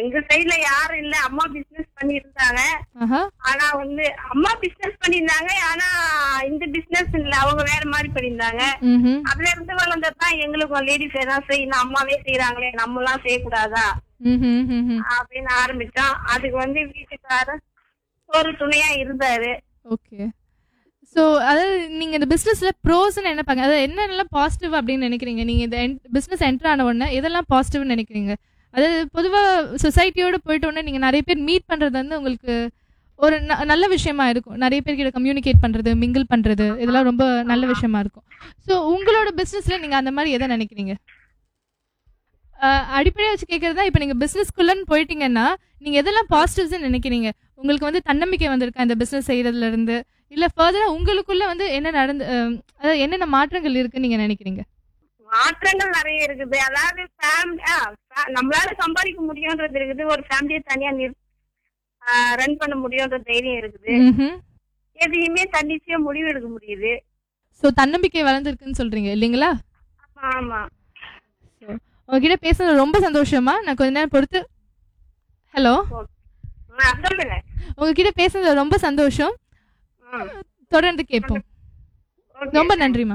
எங்க சைடுல யாரும் இல்ல அம்மா பிசினஸ் பண்ணிருந்தாங்க ஆஹா ஆனா வந்து அம்மா பிசினஸ் பண்ணிருந்தாங்க ஆனா இந்த பிசினஸ் இல்ல அவங்க வேற மாதிரி பண்ணிருந்தாங்க ம்ஹும். அதுல இருந்து வளர்ந்ததுதான் எங்களுக்கும் லேடிஸ் எல்லாம் செய்யணும் அம்மாவே செய்யறாங்களே நம்ம எல்லாம் செய்யக்கூடாதா ம்ஹும், ம்ஹும். அப்படின்னு ஆரம்பிச்சோம் அதுக்கு வந்து வீட்டுக்காரர் ஒரு துணையா இருந்தாரு ஓகே ஸோ அதாவது நீங்க இந்த பிசினஸ்ல ப்ரோஸ்ன்னு என்ன பாங்க அதாவது என்னென்னலாம் பாசிட்டிவ் அப்படின்னு நினைக்கிறீங்க நீங்க இந்த பிசினஸ் என்டர் ஆன உடனே எதெல்லாம் பாசிட்டிவ்னு நினைக்கிறீங்க அதாவது பொதுவா சொசைட்டியோட போயிட்ட உடனே நீங்க நிறைய பேர் மீட் பண்றது வந்து உங்களுக்கு ஒரு ந- நல்ல விஷயமா இருக்கும் நிறைய பேர்கிட்ட கம்யூனிகேட் பண்றது மிங்கிள் பண்றது இதெல்லாம் ரொம்ப நல்ல விஷயமா இருக்கும் ஸோ உங்களோட பிசினஸ்ல நீங்க அந்த மாதிரி எதை நினைக்கிறீங்க அஹ் அடிப்படையா வச்சு கேட்கறதா இப்போ நீங்க பிசினஸ்க்குள்ளன்னு போயிட்டீங்கன்னா நீங்க எதெல்லாம் பாசிட்டிவ்ஸ் நினைக்கிறீங்க உங்களுக்கு வந்து தன்னம்பிக்கை வந்திருக்கா இந்த பிசினஸ் செய்யறதுல இருந்து இல்ல ஃபர்தரா உங்களுக்குள்ள வந்து என்ன நடந்து அஹ், அதாவது என்னென்ன மாற்றங்கள் இருக்குன்னு நீங்க நினைக்கிறீங்க மாற்றங்கள் நிறைய இருக்குது அதாவது ஃபேமிலி நம்மளால சம்பாதிக்க முடியும்ன்றது இருக்குது ஒரு ஃபேமிலியை தனியா ரன் பண்ண முடியும்ன்ற தைரியம் இருக்குது எதையுமே தன்னிச்சையா முடிவு எடுக்க முடியுது ஸோ தன்னம்பிக்கை வளர்ந்துருக்குன்னு சொல்றீங்க இல்லைங்களா ஆமா ஆமா உங்ககிட்ட பேசுனது ரொம்ப சந்தோஷமா நான் கொஞ்ச நேரம் பொறுத்து ஹலோ ஆ, சொல்லுங்க உங்ககிட்ட பேசுனது ரொம்ப சந்தோஷம் ம், தொடர்ந்து கேட்போம் okay. ரொம்ப நன்றிம்மா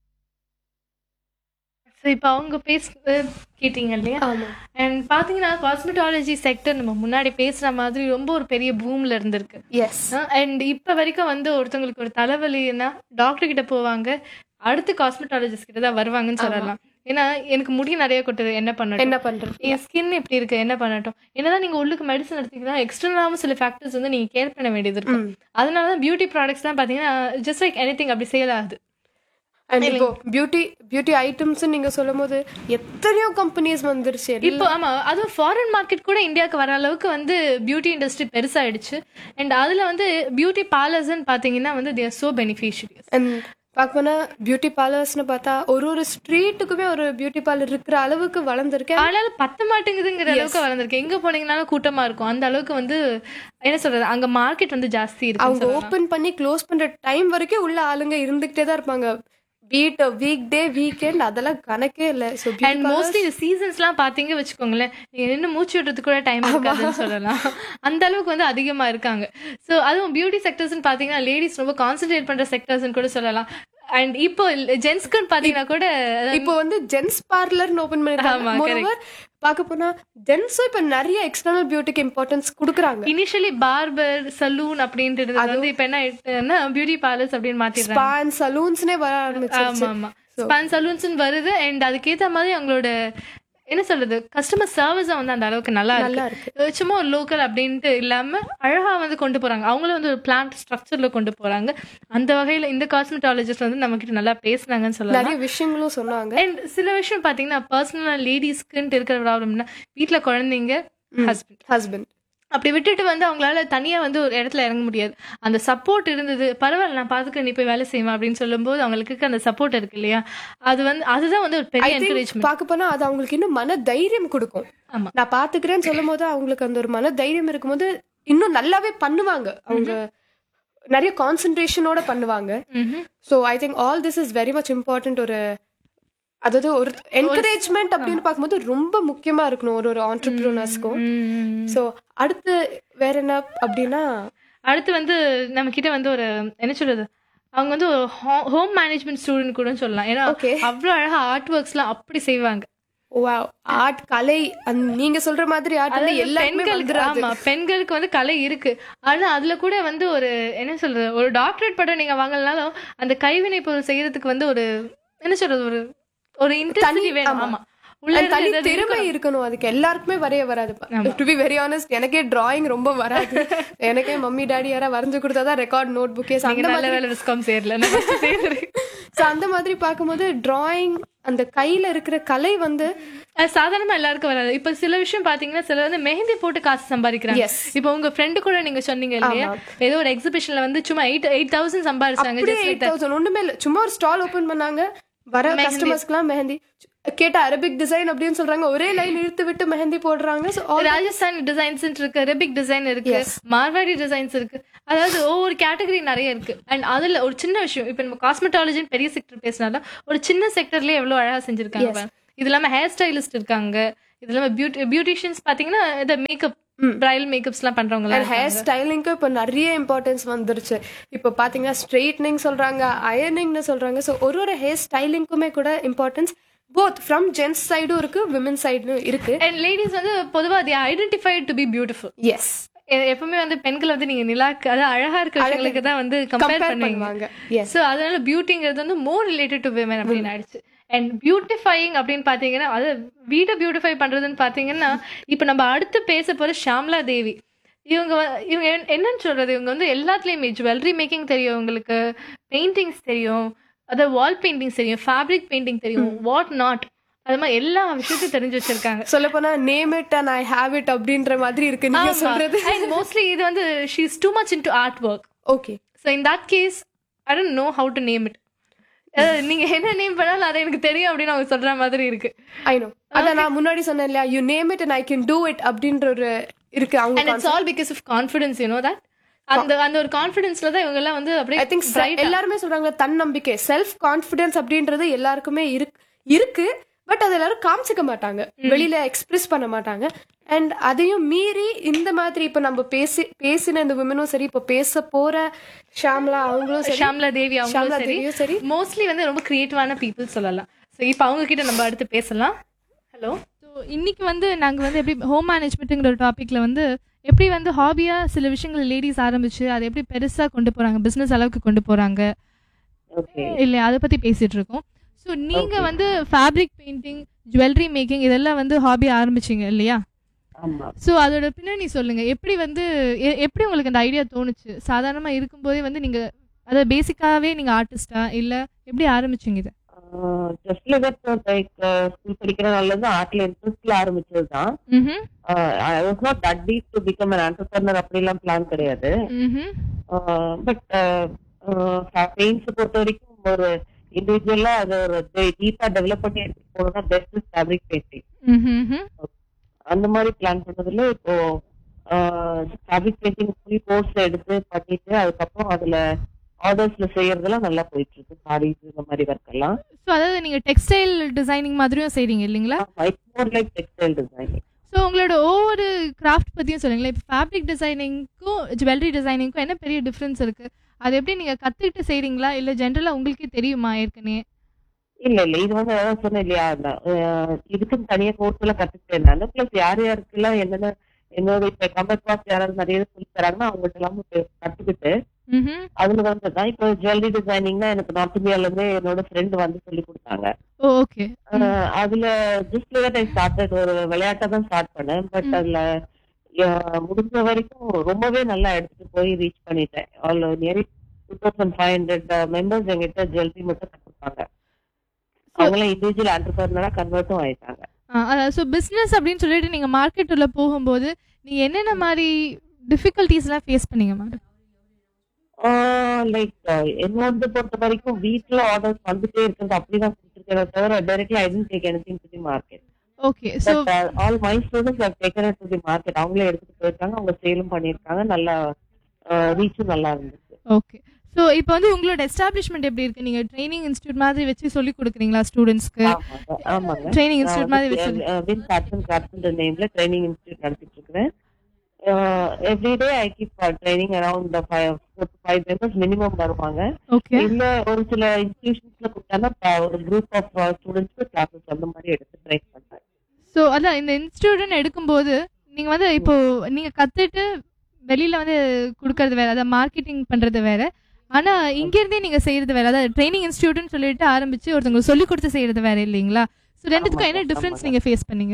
ஸோ இப்போ அவங்க பேச கேட்டீங்க இல்லையா ஆமா அண்ட் பார்த்தீங்கன்னா காஸ்மெட்டாலஜி செக்டர் நம்ம முன்னாடி பேசுகிற மாதிரி ரொம்ப ஒரு பெரிய பூமில் இருந்திருக்கு எஸ் அண்ட் இப்போ வரைக்கும் வந்து ஒருத்தவங்களுக்கு ஒரு தலைவலின்னா டாக்டர் கிட்ட போவாங்க அடுத்து காஸ்மெட்டாலஜிஸ்ட் கிட்ட தான் வருவாங்கன்னு சொல்லலாம் ஏன்னா எனக்கு முடி நிறைய கொட்டுது என்ன பண்ணட்டும் என்ன பண்றது என் ஸ்கின் இப்படி இருக்கு என்ன பண்ணட்டும் என்னதான் நீங்க உள்ளுக்கு மெடிசன் எடுத்தீங்கன்னா எக்ஸ்டர்னலாகவும் சில ஃபேக்டர்ஸ் வந்து நீங்க கேர் பண்ண வேண்டியது இருக்கும் ம். அதனால தான் பியூட்டி ப்ராடக்ட்ஸ் தான் பாத்தீங்கன்னா ஜஸ்ட் லைக் எனி அப்படி செயலாது அண்ட் இப்போ பியூட்டி பியூட்டி ஐட்டம்ஸ் நீங்க சொல்லும் போது எத்தனையோ கம்பெனிஸ் வந்துருச்சு இப்போ ஆமா அதுவும் ஃபாரின் மார்க்கெட் கூட இந்தியாவுக்கு வர அளவுக்கு வந்து பியூட்டி இண்டஸ்ட்ரி பெருசாயிடுச்சு அண்ட் அதுல வந்து பியூட்டி பார்லர்ஸ்ன்னு பாத்தீங்கன்னா வந்து தேர் சோ பெனிஃபிஷியரிஸ் அண்ட் பார்க்க போனா பியூட்டி பார்லர்ஸ்னு பார்த்தா ஒரு ஒரு ஸ்ட்ரீட்டுக்குமே ஒரு பியூட்டி பார்லர் இருக்கிற அளவுக்கு வளர்ந்துருக்கேன் ஆனாலும் பத்த மாட்டேங்குதுங்கிற அளவுக்கு வளர்ந்துருக்கு எங்க போனீங்கன்னாலும் கூட்டமா இருக்கும் அந்த அளவுக்கு வந்து என்ன சொல்றது அங்க மார்க்கெட் வந்து ஜாஸ்தி அவங்க இருக்கு ஓபன் பண்ணி க்ளோஸ் பண்ற டைம் வரைக்கும் உள்ள ஆளுங்க இருந்துகிட்டே தான் இருப்பாங்க வீட் வீக் டே வீக்கெண்ட் அதெல்லாம் கணக்கே இல்ல ஸோ அண்ட் மோஸ்ட்லி இந்த சீசன்ஸ்லாம் பாத்தீங்க வச்சுக்கோங்களேன் நீங்க இன்னும் மூச்சு விடுறதுக்கு கூட டைம் இருக்காதுன்னு சொல்லலாம் அந்த அளவுக்கு வந்து அதிகமா இருக்காங்க ஸோ அதுவும் பியூட்டி செக்டர்ஸ்னு பாத்தீங்கன்னா லேடிஸ் ரொம்ப கான்சென்ட்ரேட் பண்ற செக்டர்ஸ்னு கூட சொல்லலாம் அண்ட் இப்போ ஜென்ஸ்க்குன்னு பாத்தீங்கன்னா கூட இப்போ வந்து ஜென்ஸ் பார்லர்னு ஓபன் ஆமா, பண்ணிருக்காங்க மோரோவர் பார்க்க போனா ஜென்ஸும் இப்ப நிறைய எக்ஸ்டர்னல் பியூட்டிக்கு இம்பார்ட்டன்ஸ் கொடுக்குறாங்க இனிஷியலி பார்பர் சலூன் அப்படின்றது வந்து இப்ப என்ன ஆயிட்டுன்னா பியூட்டி பார்லர்ஸ் அப்படின்னு மாத்திடுறாங்க ஸ்பான் சலூன்ஸ்னே வர ஆரம்பிச்சிருச்சு ஆமா ஆமா ஸ்பான் சலூன்ஸ் வருது அண்ட் அதுக்கேத்த மாதிரி அவங்களோட என்ன சொல்றது கஸ்டமர் சர்வீஸ் வந்து அந்த அளவுக்கு நல்லா நல்லா இருக்கு அஹ் சும்மா ஒரு லோக்கல் அப்படின்ட்டு இல்லாம அழகா வந்து கொண்டு போறாங்க அவங்களும் வந்து ஒரு பிளான்ட் ஸ்ட்ரக்சர்ல கொண்டு போறாங்க அந்த வகையில இந்த காஸ்மெட்டாலஜிஸ்ட் வந்து நம்ம கிட்ட நல்லா பேசுனாங்கன்னு சொல்லலாம் நிறைய விஷயங்களும் சொன்னாங்க அண்ட் சில விஷயம் பாத்தீங்கன்னா பர்சனல் லேடிஸ்க்குன்ட்டு இருக்கிற ப்ராப்ளம்னா வீட்ல குழந்தைங்க ஹஸ்பண்ட் ஹஸ்பண்ட் அப்படி விட்டுட்டு வந்து அவங்களால தனியா வந்து ஒரு இடத்துல இறங்க முடியாது அந்த சப்போர்ட் இருந்தது பரவாயில்ல நான் பாத்துக்கிறேன் நீ போய் வேலை செய்வேன் அப்படின்னு சொல்லும்போது அவங்களுக்கு இருக்க அந்த சப்போர்ட் இருக்கு இல்லையா அது வந்து அதுதான் வந்து ஒரு பெரிய என்கரேஜ்மெண்ட் பார்க்க போனா அது அவங்களுக்கு இன்னும் மன தைரியம் கொடுக்கும் ஆமா. நான் பாத்துக்கிறேன்னு சொல்லும் போது அவங்களுக்கு அந்த ஒரு மன தைரியம் இருக்கும்போது இன்னும் நல்லாவே பண்ணுவாங்க அவங்க நிறைய கான்சென்ட்ரேஷனோட பண்ணுவாங்க so I think all this is very much important ஒரு அதாவது ஒரு என்கரேஜ்மெண்ட் அப்படின்னு பார்க்கும்போது ரொம்ப முக்கியமா இருக்கணும் ஒரு ஒரு ஆண்டர்பிரினர்ஸ்க்கும் ஸோ அடுத்து வேற என்ன அப்படின்னா அடுத்து வந்து நம்ம கிட்ட வந்து ஒரு என்ன சொல்றது அவங்க வந்து ஒரு ஹோம் மேனேஜ்மெண்ட் ஸ்டூடெண்ட் கூட சொல்லலாம் ஏன்னா Okay. அவ்வளவு அழகா ஆர்ட் ஒர்க்ஸ்லாம் அப்படி செய்வாங்க ஆர்ட் கலை அந்த நீங்க சொல்ற மாதிரி ஆர்ட் வந்து அதாவது எல்லாருமே பெண்களுக்கு வந்துராது ஆமா பெண்களுக்கு வந்து கலை இருக்கு ஆனா அதுல கூட வந்து ஒரு என்ன சொல்றது ஒரு டாக்டரேட் பட்டம் நீங்க வாங்கலனாலும் அந்த கைவினை பொருள் செய்யறதுக்கு வந்து ஒரு என்ன சொல்றது ஒரு ஒரு இன்ட்ரெஸ்ட் வேணும் ஆமா. ஆமா உள்ள அது இருந்து தனி ஏதாவது திறமை இருக்கணும். இருக்கணும் அதுக்கு எல்லாருக்குமே வரைய வராது டு பி வெரி ஆனஸ்ட் எனக்கே டிராயிங் ரொம்ப வராது எனக்கே மம்மி டாடி யாரா வரைஞ்சு கொடுத்தாதான் ரெக்கார்ட் நோட் புக்கே நீங்க அந்த நல்ல மாதிரி வேலை விஸ்காம் சேரல நான் first செய்யறேன். So, அந்த மாதிரி பார்க்கும்போது டிராயிங் அந்த கையில இருக்கிற கலை வந்து அது சாதாரணமா எல்லாருக்கும் வராது இப்ப சில விஷயம் பாத்தீங்கன்னா சில வந்து மெஹந்தி போட்டு காசு சம்பாதிக்கிறாங்க Yes. இப்ப உங்க ஃப்ரெண்டு கூட நீங்க சொன்னீங்க இல்லையா ஏதோ ஒரு எக்ஸிபிஷன்ல வந்து சும்மா எயிட் எயிட் தௌசண்ட் சம்பாதிச்சாங்க அப்படியே just like eight that. Thousand ஒண்ணுமே இல்ல சும்மா ஒரு ஸ்டால் ஓபன் பண்ணாங்க வர கஸ்டமர்ஸ்க்குலாம் மெஹந்தி கேட்ட அரபிக் டிசைன் அப்படின்னு சொல்றாங்க ஒரே லைன் இழுத்து விட்டு மெஹந்தி போடுறாங்க ஸோ ராஜஸ்தான் டிசைன்ஸ் இருக்கு ரெபிக் டிசைன் இருக்கு மார்வாடி டிசைன்ஸ் இருக்கு அதாவது ஒவ்வொரு கேட்டகரி நிறைய இருக்கு அண்ட் அதுல ஒரு சின்ன விஷயம் இப்ப நம்ம காஸ்மெட்டாலஜின்னு பெரிய செக்டர் பேசினாலும் ஒரு சின்ன செக்டர்லயே எவ்வளவு அழகா செஞ்சிருக்காங்க பாருங்க. இது இல்லாம ஹேர் ஸ்டைலிஸ்ட் இருக்காங்க இது இல்லாம பியூட்டி பியூட்டிஷியன்ஸ் பாத்தீங்கன்னா இந்த மேக்கப் ம். பிரைடல் மேக்கப்ஸ்லாம் பண்றவங்க அண்ட் ஹேர் ஸ்டைலிங்க்கு இப்போ நிறைய இம்பார்ட்டன்ஸ் வந்துருச்சு இப்போ பார்த்தீங்கன்னா ஸ்ட்ரெயிட்னிங் சொல்கிறாங்க அயர்னிங்னு சொல்கிறாங்க ஸோ ஒரு ஒரு ஹேர் ஸ்டைலிங்க்குமே கூட இம்பார்ட்டன்ஸ் போத் ஃப்ரம் ஜென்ஸ் சைடும் இருக்கு விமன் சைடும் இருக்கு அண்ட் லேடிஸ் வந்து பொதுவா they identified to be beautiful yes எப்பவுமே வந்து பெண்கள் வந்து நீங்க நிலாக்கு அதாவது அழகா இருக்க விஷயங்களுக்கு தான் வந்து கம்பேர் கம்பேர் பண்ணுவீங்க பண்ணுவாங்க எஸ் ஸோ அதனால பியூட்டிங்கிறது வந்து மோர் ரிலேட்டட் டு விமன் அப்படின்னு ஆயிடுச்சு அண்ட் பியூட்டிஃபையிங் அப்படின்னு பார்த்தீங்கன்னா அது வீடை பியூட்டிஃபை பண்ணுறதுன்னு பார்த்தீங்கன்னா இப்போ நம்ம அடுத்து பேச போகிற ஷாம்லா தேவி இவங்க வ- இவங்க என்ன- என்னன்னு சொல்றது இவங்க வந்து எல்லாத்துலேயுமே ஜுவல்லரி மேக்கிங் தெரியும் இவங்களுக்கு பெயிண்டிங்ஸ் தெரியும் அதாவது வால் பெயிண்டிங்ஸ் தெரியும் ஃபேப்ரிக் பெயிண்டிங் தெரியும் வாட் நாட் அது மாதிரி எல்லா விஷயத்தையும் தெரிஞ்சு வச்சிருக்காங்க சொல்ல போனா name it and I have it அப்படின்ற மாதிரி இருக்கு நீங்க சொல்றது மோஸ்ட்லி இது வந்து she is too much into art work okay so in that case I don't know how to name it நீங்க என்ன நேம் பண்ணாலும் அது எனக்கு தெரியும் அப்படின்னு அவங்க சொல்ற மாதிரி இருக்கு ஐ நோ அதான் நான் முன்னாடி சொன்னேன் இல்லையா you name it and I can do it அப்படின்ற ஒரு இருக்கு அண்ட் அவங்க it's all because of confidence you know that அந்த அந்த ஒரு கான்ஃபிடன்ஸ்ல தான் இவங்க எல்லாம் வந்து ஐ அப்படியே திங்க் எல்லாருமே சொல்றாங்க தன்னம்பிக்கை செல்ஃப் கான்ஃபிடன்ஸ் அப்படின்றது எல்லாருக்குமே இருக்கு இருக்கு பட் அது எல்லாரும் காமிச்சிக்க மாட்டாங்க வெளியில எக்ஸ்பிரஸ் பண்ண மாட்டாங்க அண்ட் அதையும் மீறி இந்த மாதிரி இப்ப நம்ம பேசி பேசின இந்த விமனும் சரி இப்ப பேச போற ஷாம்லா அவங்களும் சரி ஷாம்லா தேவி ஷாம்லா அவங்களும் சரி தேவியும் சரி மோஸ்ட்லி வந்து ரொம்ப கிரியேட்டிவான பீப்புள் சொல்லலாம் ஸோ இப்போ அவங்க கிட்ட நம்ம அடுத்து பேசலாம் ஹலோ ஸோ இன்னைக்கு வந்து நாங்கள் வந்து எப்படி ஹோம் மேனேஜ்மெண்ட்டுங்கிற ஒரு டாப்பிக்கில் வந்து எப்படி வந்து ஹாபியாக சில விஷயங்கள் லேடிஸ் ஆரம்பிச்சு அதை எப்படி பெருசாக கொண்டு போகிறாங்க பிஸ்னஸ் அளவுக்கு கொண்டு போகிறாங்க ஓகே இல்லை அதை பற்றி பேசிகிட்டு இருக்கோம் ஸோ நீங்கள் வந்து ஃபேப்ரிக் பெயிண்டிங் ஜுவல்லரி மேக்கிங் இதெல்லாம் வந்து ஹாபி ஆரம்பிச்சிங்க இல்லையா ஆமா ஸோ அதோட பின்னணி சொல்லுங்கள் எப்படி வந்து எ- எப்படி உங்களுக்கு அந்த ஐடியா தோணுச்சு சாதாரணமாக இருக்கும்போதே வந்து நீங்கள் அதாவது பேசிக்காகவே நீங்கள் ஆர்டிஸ்டா இல்லை எப்படி ஆரம்பிச்சிங்க இதை ஜஸ்ட் லைக் லைக் ஸ்கூல் படிக்கிற நாள்ல ஆர்ட்ல இன்ட்ரெஸ்ட்ல ஆரம்பிச்சது தான் hmm I was not that deep to become an entrepreneur அப்படிலாம் பிளான் கிடையாது ம் பட் பெயிண்ட்ஸ் பொறுத்த வரைக்கும் ஒரு இண்டிவிஜுவலா அதை ஒரு டீப்பா டெவலப் பண்ணி எடுத்துட்டு போனோம்னா பெஸ்ட் ஃபேப்ரிக் பெயிண்டிங் ம் அந்த மாதிரி பிளான் பண்ணதுல இப்போ ஃபேப்ரிக் பெயிண்டிங் ஃபுல் கோர்ஸ் எடுத்து பண்ணிட்டு அதுக்கப்புறம் அதுல ஆர்டர்ஸ்ல செய்யறதெல்லாம் நல்லா போயிட்டு இருக்கு சாரீஸ் இந்த மாதிரி ஒர்க் எல்லாம் ஸோ அதாவது நீங்கள் டெக்ஸ்டைல் டிசைனிங் மாதிரியும் செய்கிறீங்க இல்லைங்களா it's more like textile designing so உங்களோட ஒவ்வொரு கிராஃப்ட் பற்றியும் சொல்லுங்களேன் இப்போ ஃபேப்ரிக் டிசைனிங்க்கும் ஜுவல்லரி டிசைனிங்க்கும் என்ன பெரிய டிஃப்ரென்ஸ் இருக்குது அது எப்படி நீங்கள் கற்றுக்கிட்டு செய்கிறீங்களா இல்லை ஜென்ரலாக உங்களுக்கே தெரியுமா ஏற்கனவே இல்ல இல்ல இது வந்து அதான் சொன்னேன் இல்லையா நான், அஹ், இதுக்குன்னு தனியா கோர்ஸ் எல்லாம் கத்துக்கிட்டேன் நான் பிளஸ் யார் யாருக்கெல்லாம் என்னென்ன என்னோட இப்ப கம்பர் கிளாஸ் யாராவது நிறைய சொல்லி தராங்கன்னா அவங்கள்ட்ட எல்லாம் போய் கத்துக்கிட்டு ம் அதுல வந்து தான் இப்போ ஜுவல்லரி டிசைனிங்னா எனக்கு நார்த் இந்தியால இருந்து என்னோட ஃப்ரெண்ட் வந்து சொல்லி கொடுத்தாங்க ஓ ஓகே அஹ், அதுல ஜஸ்ட் ஐ ஸ்டார்டட் ஒரு விளையாட்டா தான் ஸ்டார்ட் பண்ணேன் பட் அதுல அஹ், முடிஞ்ச வரைக்கும் ரொம்பவே நல்லா எடுத்துட்டு போய் ரீச் பண்ணிட்டேன் all nearly two thousand five hundred members எங்கிட்ட ஜுவல்லரி மட்டும் கத்துப்பாங்க அவங்களாம் இண்டிவிஜுவல் ஆண்டர்பிரினரா கன்வெர்ட்டும் ஆயிட்டாங்க ஸோ பிஸ்னஸ் அப்படின்னு சொல்லிட்டு நீங்கள் மார்க்கெட் உள்ள போகும்போது நீங்கள் என்னென்ன மாதிரி டிஃபிகல்ட்டிஸ்லாம் ஃபேஸ் பண்ணீங்க மேடம் லைக் என்னோட பொறுத்த வரைக்கும் வீட்ல ஆர்டர்ஸ் வந்துட்டே இருக்கிறது அப்படிதான் கொடுத்துருக்கேன் தவிர directly I didn't take anything to the market okay so but all my students have taken to the market அவங்களே எடுத்துட்டு போயிருக்காங்க அவங்க சேலும் பண்ணியிருக்காங்க நல்லா ரீச்சும் நல்லா இருந்துச்சு ஓகே ஸோ இப்போ வந்து உங்களோட எஸ்டாப்ளிஷ்மெண்ட் எப்படி இருக்கு நீங்கள் ட்ரைனிங் இன்ஸ்டியூட் மாதிரி வச்சு சொல்லி கொடுக்குறீங்களா ஸ்டூடெண்ட்ஸ்க்கு ஆமாங்க ஆமாங்க ட்ரைனிங் இன்ஸ்டியூட் மாதிரி வச்சு வின் பேட்டன் கிராஃப்ட்ன்ற நேம்ல ட்ரைனிங் இன்ஸ்டியூட் நடத்திட்டு இருக்கிறேன் everyday I keep training around five five members minimum வருவாங்க ஓகே இல்ல ஒரு சில இன்ஸ்டிடியூஷன்ஸ்ல கொடுத்தாங்கன்னா ஒரு குரூப் ஆஃப் ஸ்டூடெண்ட்ஸ்க்கு கிளாஸஸ் அந்த மாதிரி எடுத்து ட்ரை பண்றேன் ஸோ அதான் இந்த இன்ஸ்டியூட்னு எடுக்கும்போது நீங்கள் வந்து இப்போ நீங்கள் கற்றுட்டு வெளியில் வந்து கொடுக்கறது வேற அதாவது மார்க்கெட்டிங் பண்ணுறது வேற ஆனால் இங்கேருந்தே நீங்கள் செய்கிறது வேற அதாவது ட்ரைனிங் இன்ஸ்டியூட்னு சொல்லிட்டு ஆரம்பிச்சு ஒருத்தவங்க சொல்லி கொடுத்து செய்கிறது வேற இல்லைங்களா ஸோ ரெண்டுத்துக்கும் என்ன ஆமா, டிஃப்ரென்ஸ் ஆமாங்க. நீங்கள் ஃபேஸ் பண்ணீங்க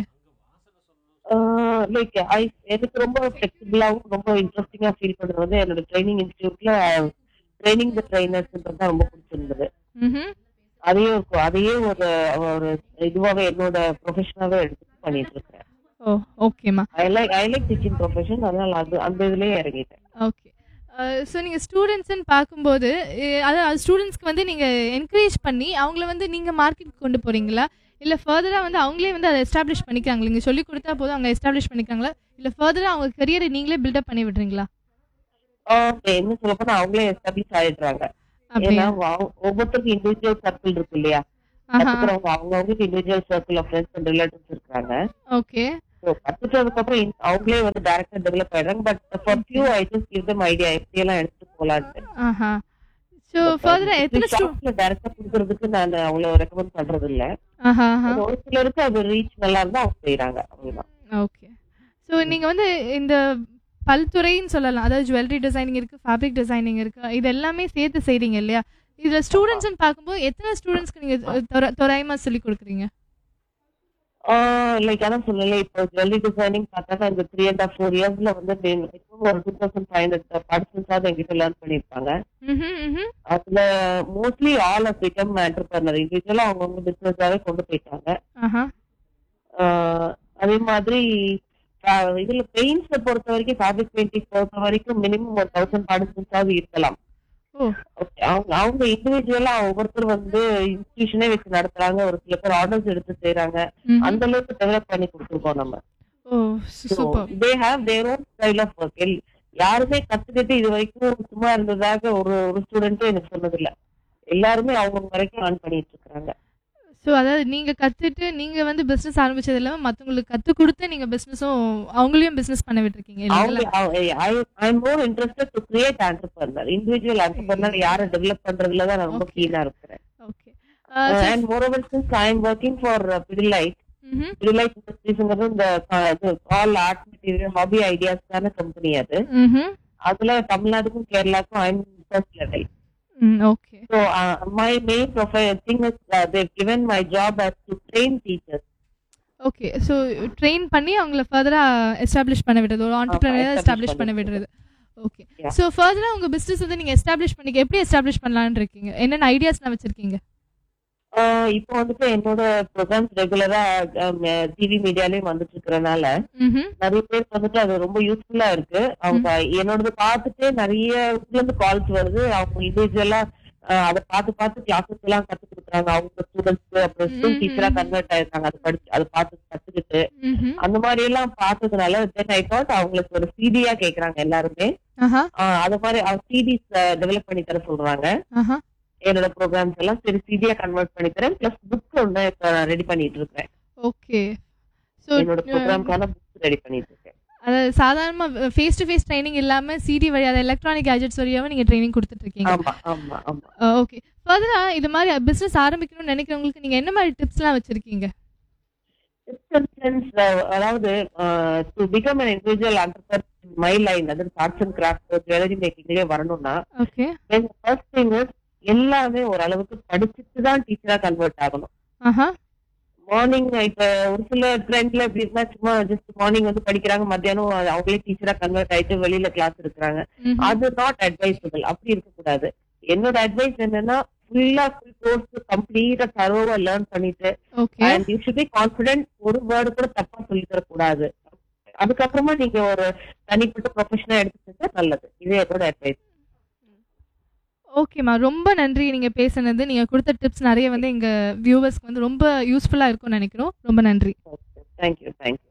லைக் ஐ எனக்கு ரொம்ப ஃபிளெக்சிபிளாவும் ரொம்ப இன்ட்ரெஸ்டிங்கா ஃபீல் பண்ணது வந்து என்னோட ட்ரைனிங் இன்ஸ்டியூட்ல ட்ரைனிங் த ட்ரைனர்ஸ்ன்றது தான் ரொம்ப பிடிச்சிருந்தது ம் அதையே ஒரு- அதையே ஒரு ஒரு இதுவாவே என்னோட ப்ரொஃபஷனாவே எடுத்து பண்ணிட்டு இருக்கேன் ஓ ஓகேம்மா I like I like teaching profession அதனால அது அந்த இதுலயே இறங்கிட்டேன் ஓகே ஸோ நீங்கள் ஸ்டூடெண்ட்ஸ்ன்னு பார்க்கும்போது அஹ் அதாவது ஸ்டூடெண்ட்ஸ்க்கு வந்து நீங்கள் என்கரேஜ் பண்ணி அவங்கள வந்து நீங்கள் மார்க்கெட் கொண்டு போகிறீங்களா இல்லை ஃபர்தராக வந்து அவங்களே வந்து அதை எஸ்டாப்ளிஷ் பண்ணிக்கிறாங்களா நீங்கள் சொல்லி கொடுத்தா போதும் அவங்க எஸ்டாப்ளிஷ் பண்ணிக்கிறாங்களா இல்லை ஃபர்தராக அவங்க கரியரை நீங்களே பில்டப் பண்ணி விடுறீங்களா Okay, என்ன சொல்ல போனா அவங்களே எஸ்டாப்ளிஷ் ஆயிடுறாங்க அப்படியா ஏன்னா வா- ஒவ்வொருத்தருக்கும் இண்டிவிஜுவல் சர்க்கிள் இருக்கு இல்லையா கத்துக்கிறவங்க அவங்கவுங்களுக்கு individual circle of friends and relatives இருக்காங்க ஓகே ஸோ கத்துட்டதுக்கு அப்புறம் in- அவங்களே வந்து டைரக்டா டெவலப் ஆயிடுறாங்க but for few I just give them idea எப்படி எல்லாம் எடுத்துட்டு போலான்ட்டு ஆஹா ஸோ ஃபர்தரா எத்தனை ஸ்டூ ஷாப்ல டைரக்டா கொடுக்கறதுக்கு நான் அவ்வளவு ரெக்கமெண்ட் பண்றது இல்ல ஆஹா ஆஹா அது ஒரு சிலருக்கு அது ரீச் நல்லா இருந்தா அவங்க செய்யறாங்க அவ்வளவுதான் ஓகே ஸோ நீங்கள் வந்து இந்த பல்துறைன்னு சொல்லலாம் அதாவது ஜுவல்லரி டிசைனிங் இருக்கு ஃபேப்ரிக் டிசைனிங் இருக்கு இது எல்லாமே சேர்த்து செய்றீங்க இல்லையா இதுல ஸ்டூடெண்ட்ஸ்னு பார்க்கும்போது எத்தனை ஸ்டூடெண்ட்ஸ்க்கு நீங்க தொர- தோராயமா சொல்லி கொடுக்குறீங்க லைக் அதான் சொல்லல இப்போ ஜுவல்லரி டிசைனிங் பார்த்தா இந்த த்ரீ அண்ட் ஹாஃப் ஃபோர் இயர்ஸ்ல வந்து been- இப்போ ஒரு டூ தௌசண்ட் ஃபைவ் ஹண்ட்ரட் பார்ட்டிசிபென்ட்ஸாவது எங்கிட்ட லேர்ன் பண்ணியிருப்பாங்க ம்ஹும், ம்ஹும். அதுல mostly all of become entrepreneur இண்டிவிஜுவலா அவங்கவுங்க பிசினஸாவே கொண்டு போயிட்டாங்க ஆஹா ஆஹ் அதே மாதிரி ஆஹ் இதுல பெயிண்ட்ஸ பொறுத்த வரைக்கும் ஃபேப்ரிக் பெயிண்டிங் பொறுத்த வரைக்கும் மினிமம் ஒரு தௌசண்ட் பார்ட்டிசிபென்ட்ஸாவது இருக்கலாம் ஓ Okay, அவங்க அவங்க இண்டிவிஜுவலா ஒவ்வொருத்தர் வந்து இன்ஸ்டிடியூஷனே வச்சு நடத்துறாங்க ஒரு சில பேர் ஆர்டர்ஸ் எடுத்து செய்யறாங்க ம்ஹும். அந்த அளவுக்கு டெவலப் பண்ணி கொடுத்துருக்கோம் நம்ம oh super they have their own style of work யாருமே கத்துக்கிட்டு இது வரைக்கும் சும்மா இருந்ததாக ஒரு ஒரு ஸ்டூடெண்ட்டும் எனக்கு சொன்னது இல்ல எல்லாருமே அவங்க வரைக்கும் ஆன் பண்ணிட்டு இருக்காங்க ஸோ அதாவது நீங்க கத்துட்டு நீங்க வந்து பிசினஸ் ஆரம்பிச்சது இல்லாம மத்தவங்களுக்கு கத்து கொடுத்து நீங்க பிசினஸும் அவங்களையும் பிசினஸ் பண்ண விட்டுருக்கீங்க இல்லைங்களா அவங்க I am more interested to create entrepreneur individual entrepreneur யாரை டெவலப் பண்றதுல தான் நான் ரொம்ப Okay. கீனா இருக்கிறேன் okay and moreover since I am working for Pidilite ம்ஹும். பிடிலைட் இண்டஸ்ட்ரீஸ்ங்கிறது இந்த ஆல் ஆர்ட் மெட்டீரியல் ஹாபி ஐடியாஸ்க்கான கம்பெனி அது ம்ஹும். அதுல தமிழ்நாடுக்கும் கேரளாக்கும் I am first level hmm okay So uh, my main profile thing is uh, they've given my job as to train teachers. Okay so train பண்ணி அவங்கள ஃபர்தரா எஸ்டாப்ளிஷ் பண்ண விடுறது ஒரு ஆண்டர்பிரினர் establish எஸ்டாப்ளிஷ் பண்ண பண்ணி விடுறது ஓகே Yeah. ஸோ ஃபர்தரா உங்க பிசினஸ் வந்து நீங்க எஸ்டாப்ளிஷ் பண்ணிக்க எப்படி எஸ்டாப்ளிஷ் பண்ணலாம்னு இருக்கீங்க என்னென்ன ஐடியாஸ்லாம் வச்சிருக்கீங்க Uh, இப்போ வந்துட்டு என்னோட ப்ரோக்ராம்ஸ் ரெகுலரா டிவி மீடியாலயும் வந்துட்டு இருக்கறனால ம்ஹும். நிறைய பேருக்கு வந்துட்டு அது ரொம்ப யூஸ்ஃபுல்லா இருக்கு அவங்க என்னோடது பார்த்துட்டு நிறைய இதுல இருந்து கால்ஸ் வருது அவங்க இண்டிவிஜுவலா அதை பார்த்து பார்த்து கிளாஸஸ் எல்லாம் கத்து கொடுக்குறாங்க அவங்க ஸ்டூடெண்ட்ஸ்க்கு அப்புறம் ஸ்கூல் ம், டீச்சரா ம். கன்வெர்ட் ஆயிருக்காங்க அதை படிச்சு அதை பார்த்து கத்துக்கிட்டு ம்ஹும். அந்த மாதிரி எல்லாம் பார்த்ததுனால தென் ஐ தாட் அவங்களுக்கு ஒரு சிடியா கேக்குறாங்க எல்லாருமே ஆஹா ஆஹ் அது மாதிரி சிடிஸ் டெவலப் பண்ணி தர சொல்றாங்க ஆஹா என்னோட ப்ரோக்ராம்ஸ் எல்லாம் சரி சிடியா கன்வெர்ட் பண்ணி தரேன் பிளஸ் புக் ஒன்று இப்போ ரெடி பண்ணிட்டு இருக்கேன் ஓகே ஸோ என்னோட ப்ரோக்ராம்க்கான புக் ரெடி பண்ணிட்டு இருக்கேன் அதாவது சாதாரணமா ஃபேஸ் டு ஃபேஸ் ட்ரைனிங் இல்லாம சிடி வழியா எலக்ட்ரானிக் கேஜெட்ஸ் வழியாவே நீங்க ட்ரைனிங் கொடுத்துட்டு இருக்கீங்க ஆமா ஆமா ஆமா ஓகே ஃபர்தரா இது மாதிரி பிசினஸ் ஆரம்பிக்கணும்னு நினைக்கிறவங்களுக்கு நீங்க என்ன மாதிரி டிப்ஸ்லாம் வச்சிருக்கீங்க Distance, uh, அதாவது to become an individual entrepreneur my line அதாவது ஆர்ட்ஸ் அண்ட் கிராஃப்ட் ஜுவல்லரி மேக்கிங்லயே வரணும்னா ஓகே ஃபர்ஸ்ட் திங் எல்லாமே ஓரளவுக்கு படிச்சுட்டு தான் டீச்சரா கன்வெர்ட் ஆகணும் ஆஹா மார்னிங் இப்ப ஒரு சில ட்ரெண்ட்ல எப்படி இருந்தா சும்மா ஜஸ்ட் மார்னிங் வந்து படிக்கிறாங்க மத்தியானம் அவங்களே டீச்சரா கன்வெர்ட் ஆயிட்டு வெளியில கிளாஸ் இருக்கிறாங்க ம்ஹும். அது நாட் அட்வைசபிள் அப்படி இருக்க கூடாது என்னோட அட்வைஸ் என்னன்னா ஃபுல்லா ஃபுல் கோர்ஸ் கம்ப்ளீட்டா தரோவா லேர்ன் பண்ணிட்டு okay and you should be confident ஒரு வேர்டு கூட தப்பா சொல்லி தரக்கூடாது அதுக்கப்புறமா நீங்க ஒரு தனிப்பட்ட ப்ரொஃபஷனா எடுத்துக்கிட்டா நல்லது இது என்னோட அட்வைஸ் ஓகேம்மா ரொம்ப நன்றி நீங்க பேசுனது நீங்க கொடுத்த டிப்ஸ் நிறைய வந்து எங்க வியூவர்ஸ்க்கு வந்து ரொம்ப யூஸ்ஃபுல்லா இருக்கும்னு நினைக்கிறோம் ரொம்ப நன்றி தேங்க்யூ தேங்க்யூ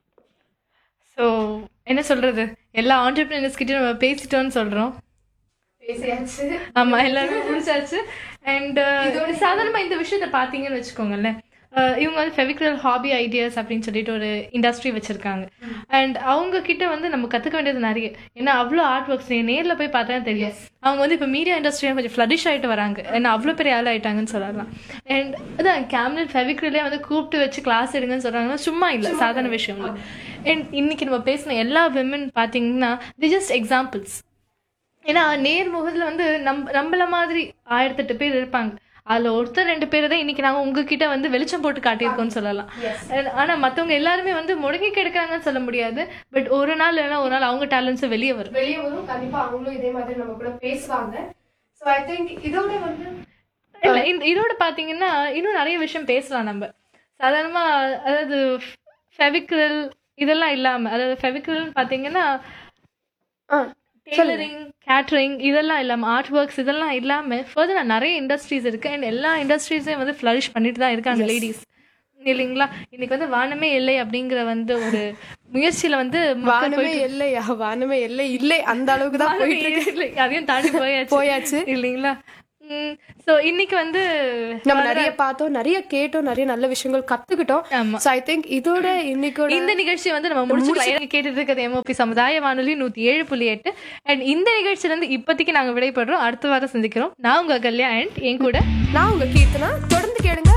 ஸோ என்ன சொல்றது எல்லா ஆண்டர்பிரினர்ஸ் கிட்டயும் நம்ம பேசிட்டோம்னு சொல்றோம் பேசியாச்சு ஆமா எல்லாமே முடிச்சாச்சு அண்ட் சாதாரணமா இந்த விஷயத்த பாத்தீங்கன்னு வச்சுக்கோங்களேன் அஹ் இவங்க வந்து ஃபெவிக்ரல் ஹாபி ஐடியாஸ் அப்படின்னு சொல்லிட்டு ஒரு இண்டஸ்ட்ரி வச்சிருக்காங்க அண்ட் அவங்க கிட்ட வந்து நம்ம கத்துக்க வேண்டியது நிறைய ஏன்னா அவ்வளோ ஆர்ட் ஒர்க்ஸ் நேர்ல போய் பார்த்தா தெரியும் அவங்க வந்து இப்போ மீடியா இண்டஸ்ட்ரியா கொஞ்சம் ஃப்ளரிஷ் ஆயிட்டு வராங்க ஏன்னா அவ்வளோ பெரிய ஆள் ஆயிட்டாங்கன்னு சொல்லலாம் அண்ட் அதான் கேம்லெட் ஃபெவிக்ரலே வந்து கூப்பிட்டு வச்சு கிளாஸ் எடுங்கன்னு சொல்றாங்கன்னா சும்மா இல்லை சாதாரண விஷயம் இல்லை அண்ட் இன்னைக்கு நம்ம பேசின எல்லா விமன் பார்த்தீங்கன்னா தி ஜஸ்ட் எக்ஸாம்பிள்ஸ் ஏன்னா நேர்முகத்தில் வந்து நம் நம்மள மாதிரி ஆயிரத்தெட்டு பேர் இருப்பாங்க அதுல ஒருத்தர் ரெண்டு பேர் தான் இன்னைக்கு நாங்க உங்ககிட்ட வந்து வெளிச்சம் போட்டு காட்டியிருக்கோம்னு சொல்லலாம் ஆனா மத்தவங்க எல்லாருமே வந்து முடங்கி கிடக்காங்கன்னு சொல்ல முடியாது பட் ஒரு நாள் இல்லைன்னா ஒரு நாள் அவங்க டேலண்ட்ஸ் வெளியே வரும் வெளியே வரும் கண்டிப்பா அவங்களும் இதே மாதிரி நம்ம கூட பேசுவாங்க ஸோ ஐ திங்க் இதோட வந்து இல்ல இந்த இதோட பாத்தீங்கன்னா இன்னும் நிறைய விஷயம் பேசலாம் நம்ம சாதாரணமா அதாவது ஃபெவிக்ரல் இதெல்லாம் இல்லாம அதாவது ஃபெவிக்ரல்னு பாத்தீங்கன்னா ஆ டெய்லரிங் கேட்டரிங் இதெல்லாம் இல்லாமல் ஆர்ட் ஒர்க்ஸ் இதெல்லாம் இல்லாமல் ஃபர்தர் நிறைய இண்டஸ்ட்ரீஸ் இருக்கு அண்ட் எல்லா இண்டஸ்ட்ரீஸையும் வந்து ஃப்ளரிஷ் பண்ணிட்டு தான் இருக்காங்க லேடிஸ் இல்லைங்களா இன்னைக்கு வந்து வானமே இல்லை அப்படிங்கிற வந்து ஒரு முயற்சியில வந்து மக்கள் வானமே போயிட்டு- இல்லையா வானமே இல்லை இல்லை அந்த அளவுக்கு தான் வானமே போயிட்டு இருக்கு இல்லை, அதையும் தாண்டி போயாச்சு போயாச்சு. இல்லைங்களா ஸோ இன்னைக்கு வந்து நம்ம நிறைய பார்த்தோம் நிறைய கேட்டோம் நிறைய நல்ல விஷயங்கள் கத்துக்கிட்டோம் ஆமா. ஸோ ஐ திங்க் இதோட இன்னைக்கோட இந்த நிகழ்ச்சி வந்து நம்ம முடிச்சுக்கலாம் கேட்டுட்டு இருக்கிறது எம்ஓபி சமுதாய வானொலி நூத்தி ஏழு புள்ளி எட்டு அண்ட் இந்த நிகழ்ச்சியில இருந்து இப்போதைக்கு நாங்க விடைபெறோம் அடுத்த வாரம் சந்திக்கிறோம் நான் உங்க கல்யா அண்ட் என் கூட நான் உங்க கீர்த்தனா தொடர்ந்து கேளுங்க